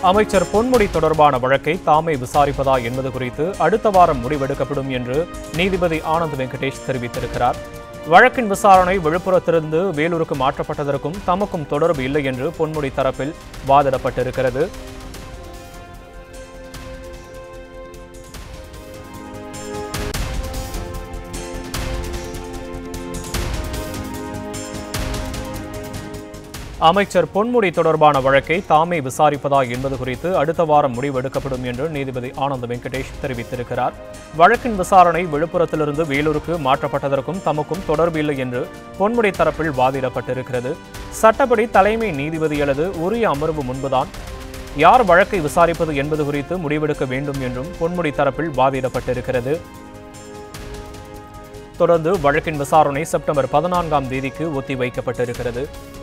அமைச்சர் பொன்முடி தொடர்பான வழக்கை தாமே விசாரிப்பதா என்பது குறித்து அடுத்த வாரம் முடிவெடுக்கப்படும் என்று நீதிபதி ஆனந்த் வெங்கடேஷ் தெரிவித்திருக்கிறார் வழக்கின் விசாரணை விழுப்புரத்திலிருந்து வேலூருக்கு மாற்றப்பட்டதற்கும் தமக்கும் தொடர்பு இல்லை என்று பொன்முடி தரப்பில் வாதிடப்பட்டிருக்கிறது அமைச்சர் பொன்முடி தொடர்பான வழக்கை தாமே விசாரிப்பதா என்பது குறித்து அடுத்த வாரம் முடிவெடுக்கப்படும் என்று நீதிபதி ஆனந்த் வெங்கடேஷ் தெரிவித்திருக்கிறார் வழக்கின் விசாரணை விழுப்புரத்திலிருந்து வேலூருக்கு மாற்றப்பட்டதற்கும் தமக்கும் தொடர்பு இல்லை என்று பொன்முடி தரப்பில் வாதிடப்பட்டிருக்கிறது சட்டப்படி தலைமை நீதிபதி அல்லது உரிய அமர்வு முன்புதான் யார் வழக்கை விசாரிப்பது என்பது குறித்து முடிவெடுக்க வேண்டும் என்றும் பொன்முடி தரப்பில் வாதிடப்பட்டிருக்கிறது தொடர்ந்து வழக்கின் விசாரணை செப்டம்பர் பதினான்காம் தேதிக்கு ஒத்திவைக்கப்பட்டிருக்கிறது